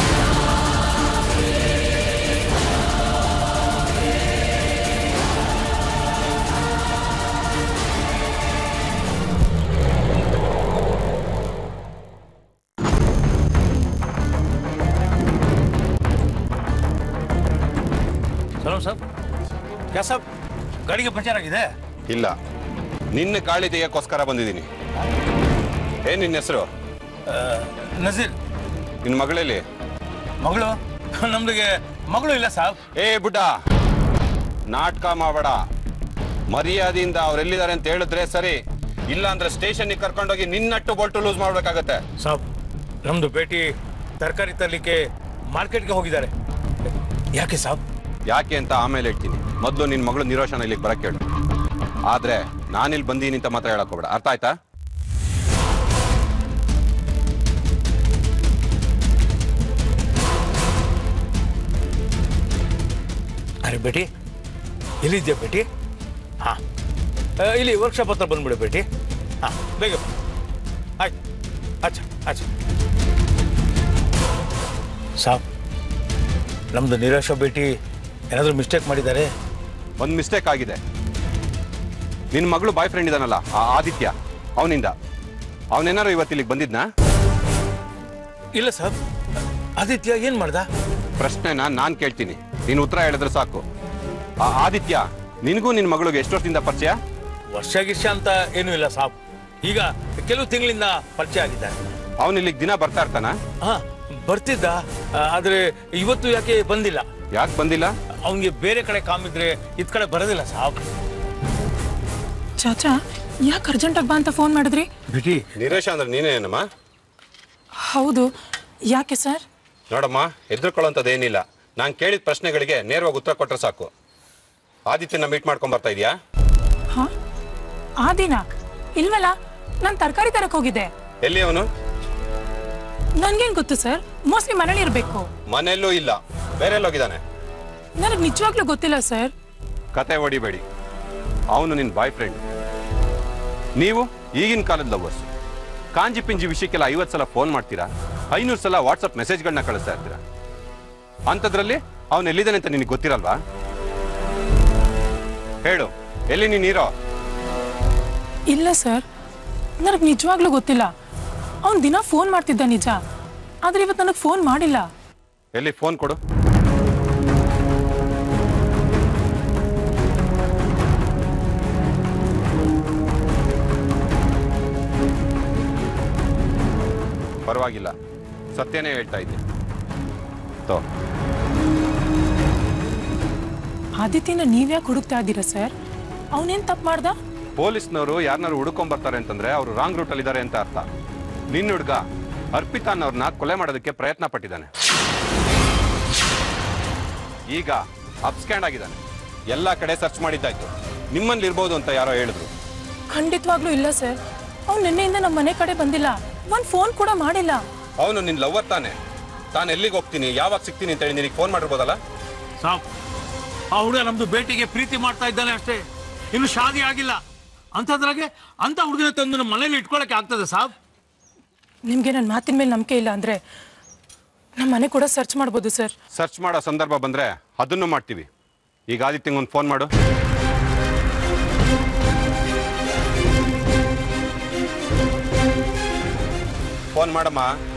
ಸಲಂ ಸಾಬ್ ಕ್ಯಾ ಸಾಬ್ ಗಾಡಿಗೆ ಪಂಚರ್ ಆಗಿದೆ ಇಲ್ಲ ನಿನ್ನ ಗಾಳಿ ತೆಗಿಯಕ್ಕೋಸ್ಕರ ಬಂದಿದ್ದೀನಿ ಏನ್ ನಿನ್ನ ಹೆಸರು ನಜೀರ್ ನಿನ್ನ ಮಗಳಲ್ಲಿ ಮಗಳು ನಮ್ದಿಗೆ ಮಗಳು ಇಲ್ಲ ಸಾಬ್ ಏ ಬುಡ್ಡ ನಾಟಕ ಮಾಡಬೇಡ ಮರ್ಯಾದೆಯಿಂದ ಅವ್ರೆಲ್ಲಿದ್ದಾರೆ ಅಂತ ಹೇಳಿದ್ರೆ ಸರಿ ಇಲ್ಲ ಅಂದ್ರೆ ಸ್ಟೇಷನ್ಗೆ ಕರ್ಕೊಂಡೋಗಿ ನಿನ್ನಟ್ಟು ಬೋಲ್ಟು ಲೂಸ್ ಮಾಡ್ಬೇಕಾಗತ್ತೆ ಸಾಬ್ ನಮ್ದು ಭೇಟಿ ತರಕಾರಿ ತರಲಿಕ್ಕೆ ಮಾರ್ಕೆಟ್ಗೆ ಹೋಗಿದ್ದಾರೆ ಯಾಕೆ ಸಾಬ್ ಯಾಕೆ ಅಂತ ಆಮೇಲೆ ಹೇಳ್ತೀನಿ ಮೊದಲು ನಿನ್ನ ಮಗಳು ನಿರೋಷನ ಇಲ್ಲಿಗೆ ಬರಕ್ಕೆ ಹೇಳು ಆದ್ರೆ ನಾನಿಲ್ಲಿ ಬಂದೀನಿ ಅಂತ ಮಾತ್ರ ಹೇಳಕ್ ಹೋಗ್ಬೇಡ ಅರ್ಥ ಆಯ್ತಾ ಅರೆ ಬೇಟಿ ಎಲ್ಲಿದ್ಯಾ ಬೇಟಿ ಹಾ ಆ, ಇಲ್ಲಿ ವರ್ಕ್ಶಾಪ್ ಹತ್ರ ಬಂದ್ಬಿಡು ಬೇಟಿ ಹಾ ಬೇಗ ಬಾ. ಆಯ್ತು ಅಚ್ಚ ಅಚ್ಚ ಸಾಬ್ ನಮ್ದು ನಿರಾಶ ಭೇಟಿ ಏನಾದರೂ ಮಿಸ್ಟೇಕ್ ಮಾಡಿದ್ದಾರೆ ಒಂದು ಮಿಸ್ಟೇಕ್ ಆಗಿದೆ ನಿನ್ನ ಮಗಳು ಬಾಯ್ ಫ್ರೆಂಡ್ ಇದಾನಲ್ಲ ಆ ಆದಿತ್ಯ ಅವನಿಂದ ಅವನೇನಾರು ಇವತ್ತು ಇಲ್ಲಿಗೆ ಬಂದಿದ್ನಾ ಇಲ್ಲ ಸರ್ ಆದಿತ್ಯ ಏನ್ ಮಾಡ್ದ ಪ್ರಶ್ನೆನ ನಾನ್ ಕೇಳ್ತೀನಿ ನೀನು ಉತ್ತರ ಹೇಳಿದ್ರೆ ಸಾಕು ಆ ಆದಿತ್ಯ ನಿನಗೂ ನಿನ್ನ ಮಗಳಿಗೆ ಎಷ್ಟು ವರ್ಷದಿಂದ ಪರಿಚಯ ವರ್ಷ ಗಿರ್ಷ ಅಂತ ಏನೂ ಇಲ್ಲ ಸಾಬ್ ಈಗ ಕೆಲವು ತಿಂಗಳಿಂದ ಪರಿಚಯ ಆಗಿದ್ದಾರೆ ಅವನು ಇಲ್ಲಿಗೆ ದಿನ ಬರ್ತಾ ಇರ್ತಾನ ಹಾ ಬರ್ತಿದ್ದ ಆ, ಆದ್ರೆ ಇವತ್ತು ಯಾಕೆ ಬಂದಿಲ್ಲ ಯಾಕೆ ಬಂದಿಲ್ಲ ಅವನಿಗೆ ಬೇರೆ ಕಡೆ ಕಾಮಿದ್ರೆ ಇದ್ ಕಡೆ ಬರೋದಿಲ್ಲ ಸಾಬ್ ಚಾಚಾ ಯಾಕೆ ಅರ್ಜೆಂಟಾಗಿ ಬಾ ಅಂತ ಫೋನ್ ಮಾಡಿದ್ರಿ ಬಿಟಿ ನಿರೇಶ ಅಂದ್ರೆ ನೀನೇನಮ್ಮ ಹೌದು ಯಾಕೆ ಸರ್ ನೋಡಮ್ಮ ಹೆದರ್ಕೊಳ್ಳೋಂಥದ್ದು ಏನಿಲ್ಲ ನಾನು ಕೇಳಿದ ಪ್ರಶ್ನೆಗಳಿಗೆ ನೇರವಾಗಿ ಉತ್ತರ ಕೊಟ್ರೆ ಸಾಕು ಆದಿತ್ಯನ ಮೀಟ್ ಮಾಡ್ಕೊಂಡ್ ಬರ್ತಾ ಇದೀಯಾ ಹಾ ಆ ದಿನ ಇಲ್ವಲ್ಲ ನಾನು ತರಕಾರಿ ತರಕ್ ಹೋಗಿದ್ದೆ ಎಲ್ಲಿ ಅವನು ನನ್ಗೇನ್ ಗೊತ್ತು ಸರ್ ಮೋಸ್ಟ್ಲಿ ಮನೇಲಿ ಇರ್ಬೇಕು ಮನೆಯಲ್ಲೂ ಇಲ್ಲ ಬೇರೆ ಹೋಗಿದ್ದಾನೆ ನನಗೆ ನಿಜವಾಗ್ಲೂ ಗೊತ್ತಿಲ್ಲ ಸರ್ ಕತೆ ಹೊಡಿಬೇಡಿ ಅವನು ನಿನ್ನ ಬಾಯ್ ಫ್ರೆಂಡ್ ನೀವು ಈಗಿನ ಕಾಲದ ಲವರ್ಸ್ ಕಾಂಜಿ ಪಿಂಜಿ ವಿಷಯಕ್ಕೆಲ್ಲ ಐವತ್ತು ಸಲ ಫೋನ್ ಮಾಡ್ತೀರಾ ಐನೂರು ಸಲ ವಾಟ್ಸಪ್ ಮೆಸೇಜ್ಗಳನ್ನ ಕಳಿಸ್ತಾ ಇರ್ತೀರಾ ಅಂಥದ್ರಲ್ಲಿ ಅವನು ಎಲ್ಲಿದ್ದಾನೆ ಅಂತ ನಿನಗೆ ಗೊತ್ತಿರಲ್ವಾ ಹೇಳು ಎಲ್ಲಿ ನೀನು ಇರೋ ಇಲ್ಲ ಸರ್ ನನಗೆ ನಿಜವಾಗ್ಲೂ ಗೊತ್ತಿಲ್ಲ ಅವ್ನು ದಿನ ಫೋನ್ ಮಾಡ್ತಿದ್ದ ನಿಜ ಆದ್ರೆ ಇವತ್ತು ನನಗೆ ಫೋನ್ ಮಾಡಿಲ್ಲ ಎಲ್ಲಿ ಫೋನ್ ಕೊಡು ಪರವಾಗಿಲ್ಲ ಸತ್ಯನೇ ಹೇಳ್ತಾ ಇದ್ದೆ ತೋ ಆದಿತ್ಯನ ನೀವ್ಯಾಕೆ ಹುಡುಕ್ತಾ ಇದ್ದೀರಾ ಸರ್ ಅವನೇನ್ ತಪ್ಪು ಮಾಡ್ದ ಪೊಲೀಸ್ನವರು ಯಾರನ್ನಾರು ಹುಡುಕೊಂಡ್ ಬರ್ತಾರೆ ಅಂತಂದ್ರೆ ಅವರು ರಾಂಗ್ ರೂಟ್ ಅಲ್ಲಿ ಇದ್ದಾರೆ ಅಂತ ಅರ್ಥ ನಿನ್ನ ಹುಡುಗ ಅರ್ಪಿತಾ ಅನ್ನೋರ್ನ ಕೊಲೆ ಮಾಡೋದಕ್ಕೆ ಪ್ರಯತ್ನ ಪಟ್ಟಿದ್ದಾನೆ ಈಗ ಅಪ್ಸ್ಕ್ಯಾಂಡ್ ಆಗಿದ್ದಾನೆ ಎಲ್ಲಾ ಕಡೆ ಸರ್ಚ್ ಮಾಡಿದ್ದಾಯ್ತು ನಿಮ್ಮಲ್ಲಿ ಇರ್ಬೋದು ಅಂತ ಯಾರೋ ಹೇಳಿದ್ರು ಖಂಡಿತವಾಗ್ಲೂ ಇಲ್ಲ ಸರ್ ಅವ್ನು ನಿನ್ನೆಯಿಂದ ನಮ್ಮ ಮನೆ ಕಡೆ ಬಂದಿಲ್ಲ ಒಂದ್ ಫೋನ್ ಕೂಡ ಮಾಡಿಲ್ಲ ಅವನು ನಿನ್ ಲವ್ವರ್ ತಾನೆ ತಾನು ಎಲ್ಲಿಗೆ ಹೋಗ್ತೀನಿ ಯಾವಾಗ ಸಿಗ್ತೀನಿ ಅಂತ ಹೇಳಿ ನಿನಗೆ ಫೋನ್ ಮಾಡಿರ್ಬೋದಲ್ಲ ಸಾಬ್ ಆ ಹುಡುಗ ನಮ್ದು ಭೇಟಿಗೆ ಪ್ರೀತಿ ಮಾಡ್ತಾ ಇದ್ದಾನೆ ಅಷ್ಟೇ ಇನ್ನು ಶಾದಿ ಆಗಿಲ್ಲ ಅಂಥದ್ರಾಗೆ ಅಂತ ಹುಡುಗನ ತಂದು ನಮ್ಮ ಮನೇಲಿ ಇಟ್ಕೊಳಕ್ಕೆ ಆಗ್ತದೆ ಸಾಬ್ ನಿಮ್ಗೆ ನನ್ನ ಮಾತಿನ ಮೇಲೆ ನಂಬಿಕೆ ಇಲ್ಲ ಅಂದ್ರೆ ನಮ್ಮ ಮನೆ ಕೂಡ ಸರ್ಚ್ ಮಾಡ್ಬೋದು ಸರ್ ಸರ್ಚ್ ಮಾಡೋ ಸಂದರ್ಭ ಬಂದ್ರೆ ಅದನ್ನು ಮಾಡ್ತೀವಿ ಈಗ ಆದಿತ್ಯಂಗೆ ಒಂದು ಫೋನ್ ಮಾಡು ಫೋನ್ ಮಾಡಮ್ಮ